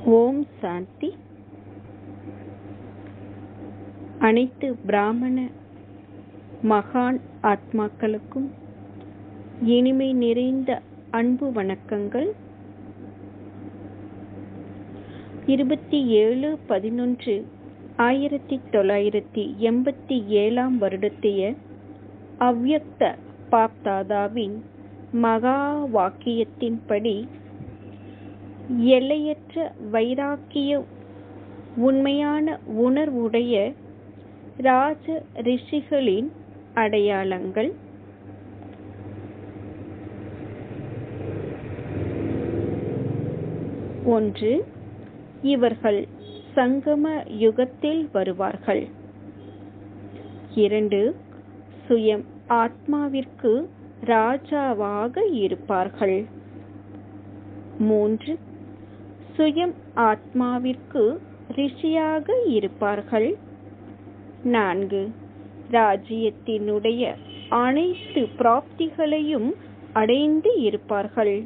ஓம் சாந்தி அனைத்து பிராமண மகான் ஆத்மாக்களுக்கும் இனிமை நிறைந்த அன்பு வணக்கங்கள் இருபத்தி ஏழு பதினொன்று ஆயிரத்தி தொள்ளாயிரத்தி எண்பத்தி ஏழாம் வருடத்தைய அவ்யக்த பாப்தாதாவின் மகா வாக்கியத்தின்படி எல்லையற்ற வைராக்கிய உண்மையான உணர்வுடைய ராஜ ரிஷிகளின் அடையாளங்கள் ஒன்று இவர்கள் சங்கம யுகத்தில் வருவார்கள் இரண்டு சுயம் ஆத்மாவிற்கு ராஜாவாக இருப்பார்கள் மூன்று சுயம் ஆத்மாவிற்கு ரிஷியாக இருப்பார்கள் நான்கு ராஜ்யத்தினுடைய அனைத்து பிராப்திகளையும் அடைந்து இருப்பார்கள்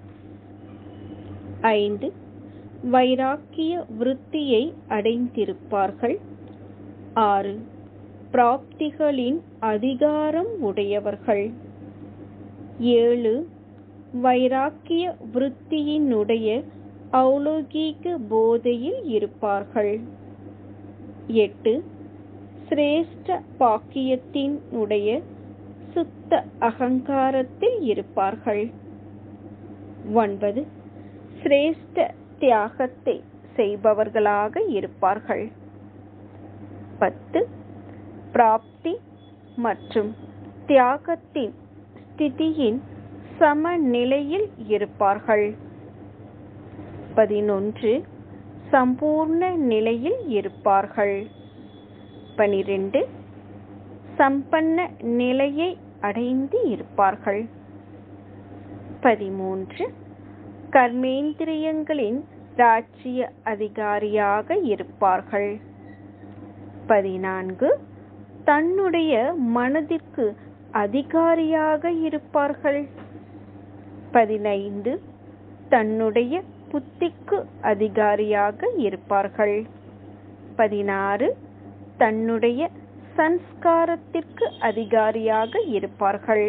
ஐந்து வைராக்கிய விருத்தியை அடைந்திருப்பார்கள் ஆறு பிராப்திகளின் அதிகாரம் உடையவர்கள் ஏழு வைராக்கிய விருத்தியினுடைய ஔலோகீக போதையில் இருப்பார்கள் எட்டு சிரேஷ்ட பாக்கியத்தின் உடைய சுத்த அகங்காரத்தில் இருப்பார்கள் ஒன்பது சிரேஷ்ட தியாகத்தை செய்பவர்களாக இருப்பார்கள் பத்து பிராப்தி மற்றும் தியாகத்தின் ஸ்திதியின் சமநிலையில் இருப்பார்கள் பதினொன்று சம்பூர்ண நிலையில் இருப்பார்கள் பனிரெண்டு சம்பன்ன நிலையை அடைந்து இருப்பார்கள் பதிமூன்று கர்மேந்திரியங்களின் ராஜ்ய அதிகாரியாக இருப்பார்கள் பதினான்கு தன்னுடைய மனதிற்கு அதிகாரியாக இருப்பார்கள் பதினைந்து தன்னுடைய புத்திக்கு அதிகாரியாக இருப்பார்கள் பதினாறு தன்னுடைய சன்ஸ்காரத்திற்கு அதிகாரியாக இருப்பார்கள்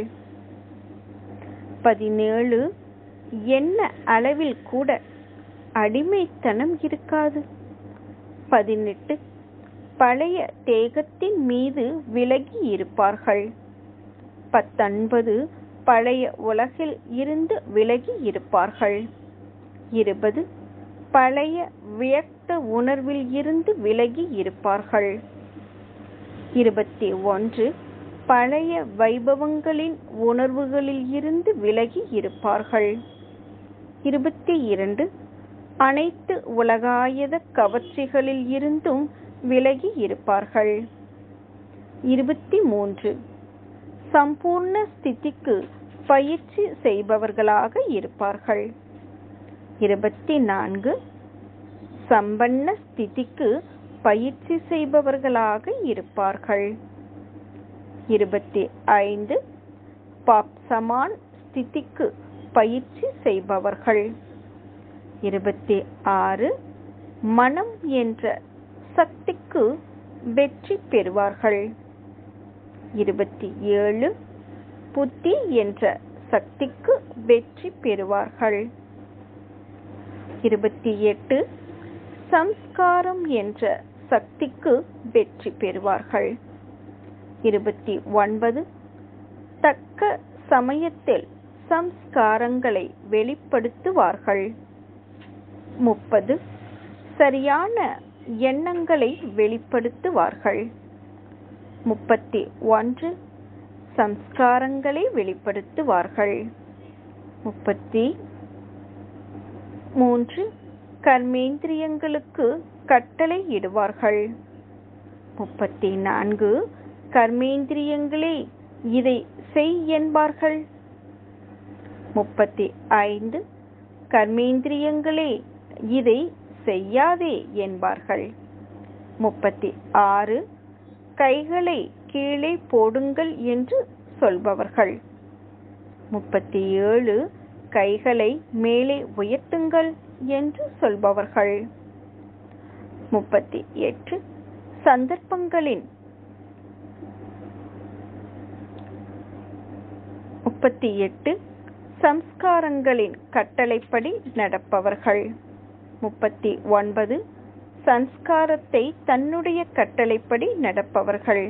பதினேழு என்ன அளவில் கூட அடிமைத்தனம் இருக்காது பதினெட்டு பழைய தேகத்தின் மீது விலகி இருப்பார்கள் பத்தொன்பது பழைய உலகில் இருந்து விலகி இருப்பார்கள் இருபது பழைய வியக்த உணர்வில் இருந்து விலகி இருப்பார்கள் இருபத்தி ஒன்று பழைய வைபவங்களின் உணர்வுகளில் இருந்து விலகி இருப்பார்கள் இருபத்தி இரண்டு அனைத்து உலகாயத கவர்ச்சிகளில் இருந்தும் விலகி இருப்பார்கள் இருபத்தி மூன்று சம்பூர்ண ஸ்திதிக்கு பயிற்சி செய்பவர்களாக இருப்பார்கள் இருபத்தி நான்கு சம்பன்ன ஸ்திதிக்கு பயிற்சி செய்பவர்களாக இருப்பார்கள் இருபத்தி ஐந்து பாப்சமான் ஸ்திதிக்கு பயிற்சி செய்பவர்கள் இருபத்தி ஆறு மனம் என்ற சக்திக்கு வெற்றி பெறுவார்கள் இருபத்தி ஏழு புத்தி என்ற சக்திக்கு வெற்றி பெறுவார்கள் இருபத்தி எட்டு சம்ஸ்காரம் என்ற சக்திக்கு வெற்றி பெறுவார்கள் இருபத்தி ஒன்பது தக்க சமயத்தில் சம்ஸ்காரங்களை வெளிப்படுத்துவார்கள் முப்பது சரியான எண்ணங்களை வெளிப்படுத்துவார்கள் முப்பத்தி ஒன்று சம்ஸ்காரங்களை வெளிப்படுத்துவார்கள் முப்பத்தி மூன்று கர்மேந்திரியங்களுக்கு கட்டளை இடுவார்கள் முப்பத்தி நான்கு கர்மேந்திரியங்களே இதை செய் என்பார்கள் முப்பத்தி ஐந்து கர்மேந்திரியங்களே இதை செய்யாதே என்பார்கள் முப்பத்தி ஆறு கைகளை கீழே போடுங்கள் என்று சொல்பவர்கள் முப்பத்தி ஏழு கைகளை மேலே உயர்த்துங்கள் என்று சொல்பவர்கள் முப்பத்தி எட்டு சந்தர்ப்பங்களின் முப்பத்தி எட்டு சம்ஸ்காரங்களின் கட்டளைப்படி நடப்பவர்கள் முப்பத்தி ஒன்பது சன்ஸ்காரத்தை தன்னுடைய கட்டளைப்படி நடப்பவர்கள்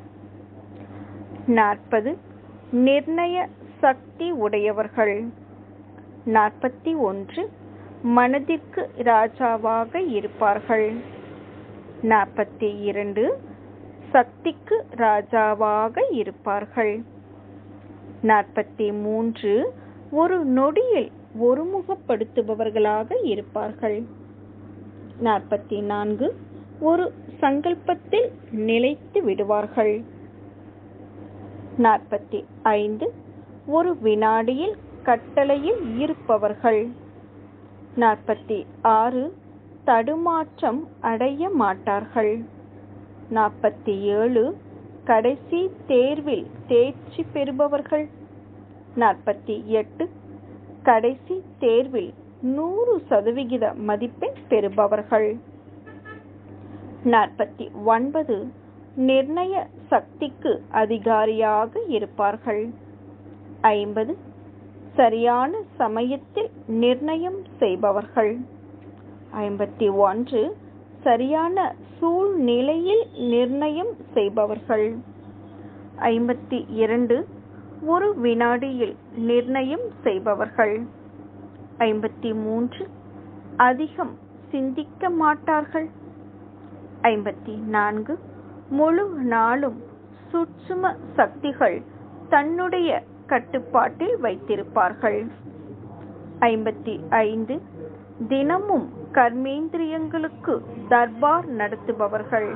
நாற்பது நிர்ணய சக்தி உடையவர்கள் நாற்பத்தி ஒன்று மனதிற்கு ராஜாவாக இருப்பார்கள் நாற்பத்தி இரண்டு சக்திக்கு ராஜாவாக இருப்பார்கள் நாற்பத்தி மூன்று ஒரு நொடியில் ஒருமுகப்படுத்துபவர்களாக இருப்பார்கள் நாற்பத்தி நான்கு ஒரு சங்கல்பத்தில் நிலைத்து விடுவார்கள் நாற்பத்தி ஐந்து ஒரு வினாடியில் கட்டளையில் இருப்பவர்கள் நாற்பத்தி ஆறு தடுமாற்றம் அடைய மாட்டார்கள் நாற்பத்தி ஏழு கடைசி தேர்வில் தேர்ச்சி பெறுபவர்கள் நாற்பத்தி எட்டு கடைசி தேர்வில் நூறு சதவிகித மதிப்பெண் பெறுபவர்கள் நாற்பத்தி ஒன்பது நிர்ணய சக்திக்கு அதிகாரியாக இருப்பார்கள் ஐம்பது சரியான சமயத்தில் நிர்ணயம் செய்பவர்கள் ஐம்பத்தி ஒன்று சரியான சூழ்நிலையில் நிர்ணயம் செய்பவர்கள் ஐம்பத்தி இரண்டு ஒரு வினாடியில் நிர்ணயம் செய்பவர்கள் ஐம்பத்தி மூன்று அதிகம் சிந்திக்க மாட்டார்கள் ஐம்பத்தி நான்கு முழு நாளும் சூட்சும சக்திகள் தன்னுடைய கட்டுப்பாட்டில் வைத்திருப்பார்கள் ஐம்பத்தி ஐந்து தினமும் கர்மேந்திரியங்களுக்கு தர்பார் நடத்துபவர்கள்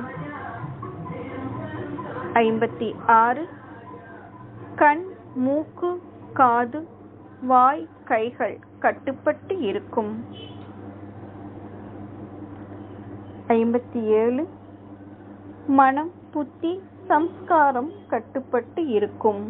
ஐம்பத்தி ஆறு கண் மூக்கு காது வாய் கைகள் கட்டுப்பட்டு இருக்கும் ஐம்பத்தி ஏழு மனம் புத்தி சம்ஸ்காரம் கட்டுப்பட்டு இருக்கும்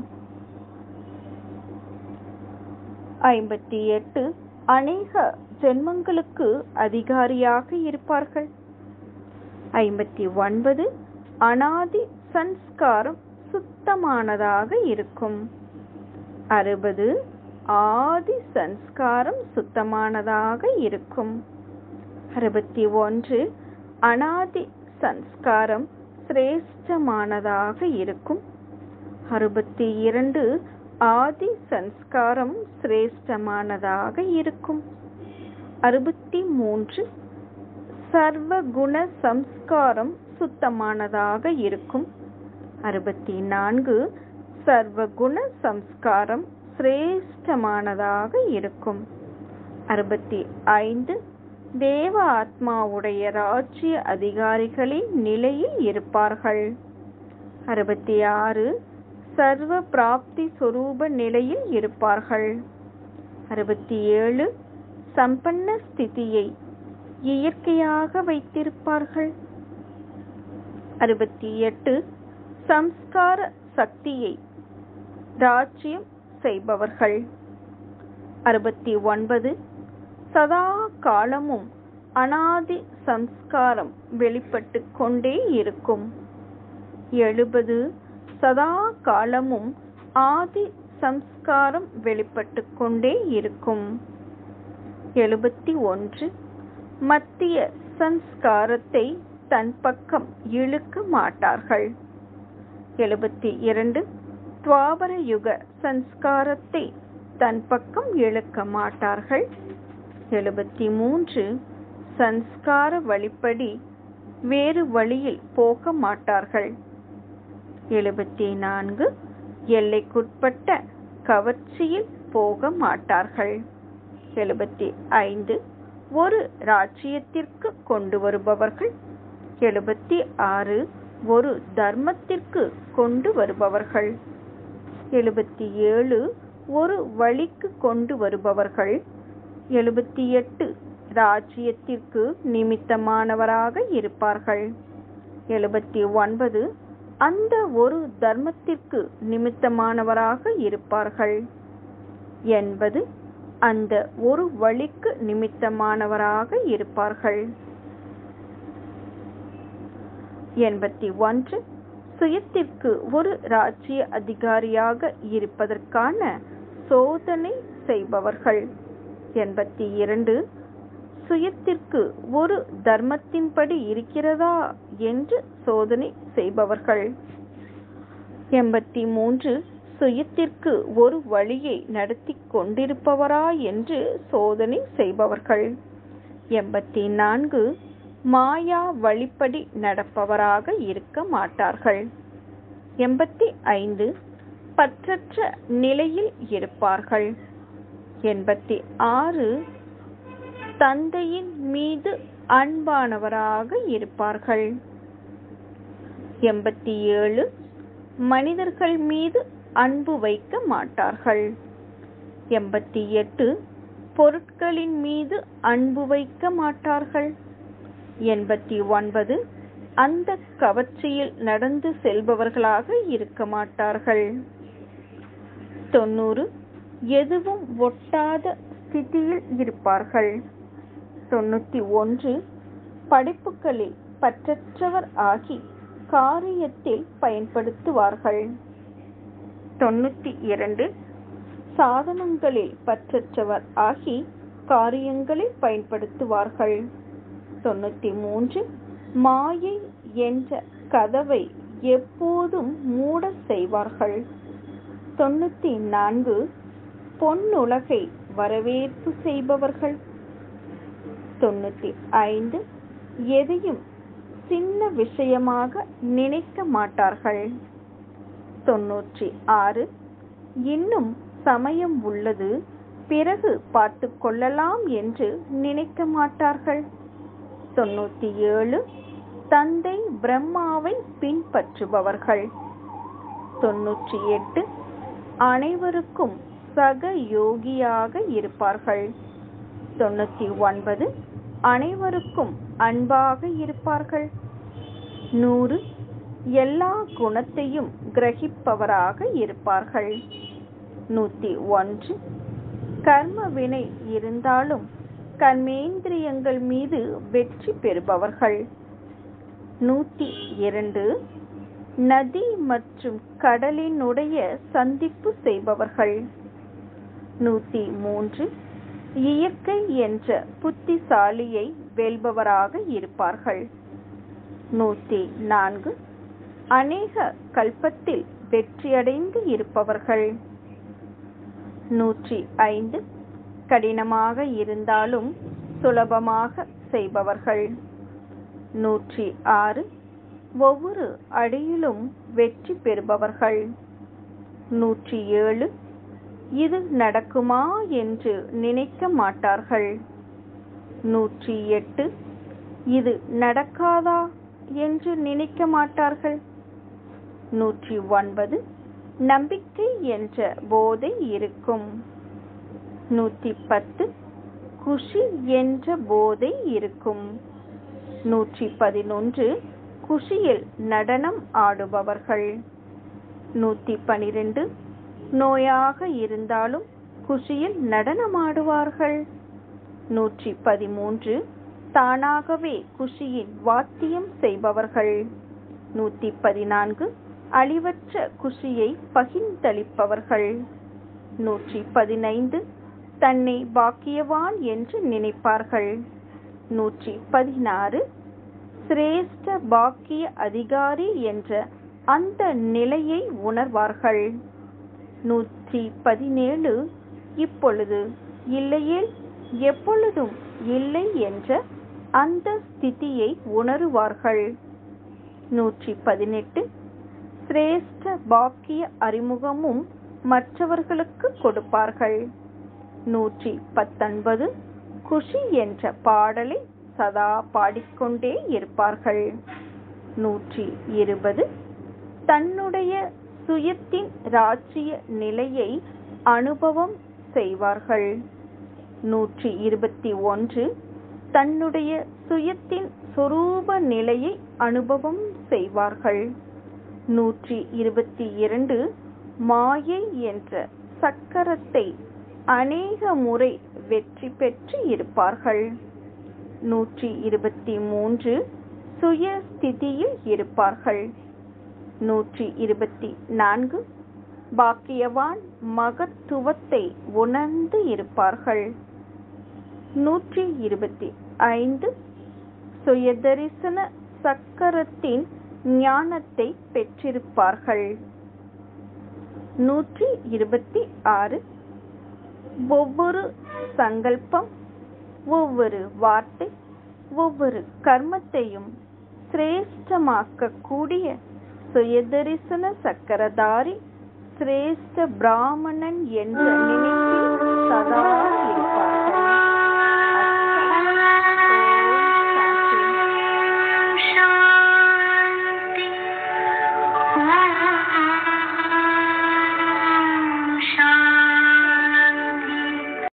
ஐம்பத்தி எட்டு அநேக ஜென்மங்களுக்கு அதிகாரியாக இருப்பார்கள் ஐம்பத்தி ஒன்பது அனாதி சன்ஸ்காரம் சுத்தமானதாக இருக்கும் அறுபது ஆதி சன்ஸ்காரம் சுத்தமானதாக இருக்கும் அறுபத்தி ஒன்று அனாதி சன்ஸ்காரம் சிரேஷ்டமானதாக இருக்கும் அறுபத்தி இரண்டு ஆதி சன்ஸ்காரம் சிரேஷ்டமானதாக இருக்கும் அறுபத்தி மூன்று சர்வ குண சம்ஸ்காரம் சுத்தமானதாக இருக்கும் அறுபத்தி நான்கு சர்வ குண சம்ஸ்காரம் சிரேஷ்டமானதாக இருக்கும் அறுபத்தி ஐந்து தேவ ஆத்மாவுடைய ராஜ்ய அதிகாரிகளின் நிலையில் இருப்பார்கள் அறுபத்தி ஆறு சர்வ பிராப்தி சொரூப நிலையில் இருப்பார்கள் அறுபத்தி ஏழு சம்பன்ன ஸ்திதியை இயற்கையாக வைத்திருப்பார்கள் அறுபத்தி எட்டு சம்ஸ்கார சக்தியை ராஜ்யம் செய்பவர்கள் அறுபத்தி ஒன்பது சதா காலமும் அனாதி சம்ஸ்காரம் வெளிப்பட்டு கொண்டே இருக்கும் எழுபது சதா காலமும் ஆதி சம்ஸ்காரம் வெளிப்பட்டு கொண்டே இருக்கும் எழுபத்தி ஒன்று மத்திய சன்ஸ்காரத்தை தன் பக்கம் இழுக்க மாட்டார்கள் எழுபத்தி இரண்டு துவாபர யுக சன்ஸ்காரத்தை தன் பக்கம் இழுக்க மாட்டார்கள் எழுபத்தி மூன்று சன்ஸ்கார வழிப்படி வேறு வழியில் போக மாட்டார்கள் எழுபத்தி நான்கு எல்லைக்குட்பட்ட கவர்ச்சியில் போக மாட்டார்கள் எழுபத்தி ஐந்து ஒரு ராஜ்யத்திற்கு கொண்டு வருபவர்கள் எழுபத்தி ஆறு ஒரு தர்மத்திற்கு கொண்டு வருபவர்கள் எழுபத்தி ஏழு ஒரு வழிக்கு கொண்டு வருபவர்கள் எழுபத்தி எட்டு ராஜ்யத்திற்கு நிமித்தமானவராக இருப்பார்கள் எழுபத்தி ஒன்பது அந்த ஒரு தர்மத்திற்கு நிமித்தமானவராக இருப்பார்கள் என்பது அந்த ஒரு வழிக்கு நிமித்தமானவராக இருப்பார்கள் எண்பத்தி ஒன்று சுயத்திற்கு ஒரு ராஜ்ய அதிகாரியாக இருப்பதற்கான சோதனை செய்பவர்கள் எண்பத்தி இரண்டு சுயத்திற்கு ஒரு தர்மத்தின்படி இருக்கிறதா என்று சோதனை செய்பவர்கள் எண்பத்தி மூன்று சுயத்திற்கு ஒரு வழியை நடத்தி கொண்டிருப்பவரா என்று சோதனை செய்பவர்கள் எண்பத்தி நான்கு மாயா வழிப்படி நடப்பவராக இருக்க மாட்டார்கள் எண்பத்தி ஐந்து பற்றற்ற நிலையில் இருப்பார்கள் எண்பத்தி ஆறு தந்தையின் மீது அன்பானவராக இருப்பார்கள் எண்பத்தி ஏழு மனிதர்கள் மீது அன்பு வைக்க மாட்டார்கள் எண்பத்தி எட்டு பொருட்களின் மீது அன்பு வைக்க மாட்டார்கள் எண்பத்தி ஒன்பது அந்த கவர்ச்சியில் நடந்து செல்பவர்களாக இருக்க மாட்டார்கள் தொண்ணூறு எதுவும் ஒட்டாத ஸ்திதியில் இருப்பார்கள் தொண்ணூத்தி ஒன்று படிப்புகளில் பற்றற்றவர் ஆகி காரியத்தில் பயன்படுத்துவார்கள் தொண்ணூத்தி இரண்டு சாதனங்களில் பற்றற்றவர் ஆகி காரியங்களில் பயன்படுத்துவார்கள் தொண்ணூத்தி மூன்று மாயை என்ற கதவை எப்போதும் மூட செய்வார்கள் தொண்ணூத்தி நான்கு பொன்னுலகை வரவேற்பு செய்பவர்கள் தொண்ணூத்தி ஐந்து எதையும் சின்ன விஷயமாக நினைக்க மாட்டார்கள் தொன்னூற்றி ஆறு இன்னும் சமயம் உள்ளது பிறகு பார்த்து கொள்ளலாம் என்று நினைக்க மாட்டார்கள் தொண்ணூத்தி ஏழு தந்தை பிரம்மாவை பின்பற்றுபவர்கள் தொன்னூற்றி எட்டு அனைவருக்கும் சக யோகியாக இருப்பார்கள் தொண்ணூத்தி ஒன்பது அனைவருக்கும் அன்பாக இருப்பார்கள் நூறு எல்லா குணத்தையும் கிரகிப்பவராக இருப்பார்கள் நூத்தி ஒன்று கர்ம வினை இருந்தாலும் கர்மேந்திரியங்கள் மீது வெற்றி பெறுபவர்கள் நூத்தி இரண்டு நதி மற்றும் கடலினுடைய சந்திப்பு செய்பவர்கள் நூத்தி மூன்று இயற்கை என்ற புத்திசாலியை வெல்பவராக இருப்பார்கள் நூத்தி நான்கு அநேக கல்பத்தில் வெற்றியடைந்து இருப்பவர்கள் நூற்றி ஐந்து கடினமாக இருந்தாலும் சுலபமாக செய்பவர்கள் நூற்றி ஆறு ஒவ்வொரு அடியிலும் வெற்றி பெறுபவர்கள் நூற்றி ஏழு இது நடக்குமா என்று நினைக்க மாட்டார்கள் நூற்றி எட்டு இது நடக்காதா என்று நினைக்க மாட்டார்கள் நூற்றி ஒன்பது நம்பிக்கை என்ற போதை இருக்கும் நூற்றி பத்து குஷி என்ற போதை இருக்கும் நூற்றி பதினொன்று குஷியில் நடனம் ஆடுபவர்கள் நூற்றி பனிரெண்டு நோயாக இருந்தாலும் குஷியில் நடனமாடுவார்கள் நூற்றி பதிமூன்று தானாகவே குஷியின் வாத்தியம் செய்பவர்கள் நூற்றி பதினான்கு அழிவற்ற குஷியை பகிர்ந்தளிப்பவர்கள் நூற்றி பதினைந்து தன்னை பாக்கியவான் என்று நினைப்பார்கள் நூற்றி பதினாறு சிரேஷ்ட பாக்கிய அதிகாரி என்ற அந்த நிலையை உணர்வார்கள் நூற்றி பதினேழு இப்பொழுது இல்லையேல் எப்பொழுதும் இல்லை என்ற அந்த ஸ்திதியை உணருவார்கள் நூற்றி பதினெட்டு சிரேஷ்ட பாக்கிய அறிமுகமும் மற்றவர்களுக்கு கொடுப்பார்கள் நூற்றி பத்தொன்பது குஷி என்ற பாடலை சதா பாடிக்கொண்டே இருப்பார்கள் நூற்றி இருபது தன்னுடைய சுயத்தின் ராஜ்ய நிலையை அனுபவம் செய்வார்கள் நூற்றி இருபத்தி ஒன்று தன்னுடைய சுயத்தின் சொரூப நிலையை அனுபவம் செய்வார்கள் நூற்றி இருபத்தி இரண்டு மாயை என்ற சக்கரத்தை அநேக முறை வெற்றி பெற்று இருப்பார்கள் நூற்றி இருபத்தி மூன்று சுய ஸ்திதியில் இருப்பார்கள் நூற்றி இருபத்தி நான்கு பாக்கியவான் மகத்துவத்தை உணர்ந்து இருப்பார்கள் நூற்றி இருபத்தி ஐந்து சுயதரிசன சக்கரத்தின் ஞானத்தை பெற்றிருப்பார்கள் நூற்றி இருபத்தி ஆறு ஒவ்வொரு சங்கல்பம் ஒவ்வொரு வார்த்தை ஒவ்வொரு கர்மத்தையும் சிரேஷ்டமாக்கக்கூடிய சுயதரிசன சக்கரதாரி சிரேஷ்ட பிராமணன் என்ற நினைப்பில் சதா